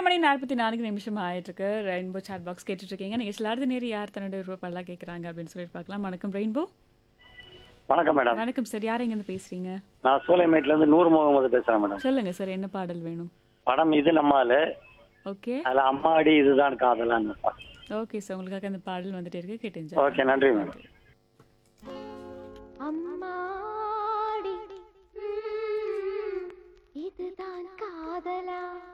மணி நாற்பத்தி நான்கு நிமிஷம் ஆயிட்டு இருக்கு ரெயின்போ சாட் பாக்ஸ் கேட்டுட்டு இருக்கீங்க நீங்க சிலார்து நேரம் யார் தன்னுடைய விருப்பப்பெல்லாம் கேட்குறாங்க அப்படின்னு சொல்லிட்டு பார்க்கலாம் வணக்கம் ரெயின்போ வணக்கம் மேடம் வணக்கம் சார் யார் எங்கேருந்து பேசுறீங்க நான் சூளைமேட்ல இருந்து நூறு முகமது பேசுறேன் மேடம் சொல்லுங்க சார் என்ன பாடல் வேணும் படம் இது நம்மால ஓகே அதுல அம்மாடி இதுதான் காதலான்னு ஓகே சார் உங்களுக்காக அந்த பாடல் வந்துட்டே இருக்கு கேட்டு enjoy ஓகே நன்றி மேடம் அம்மாடி ம், இதுதான் காதலா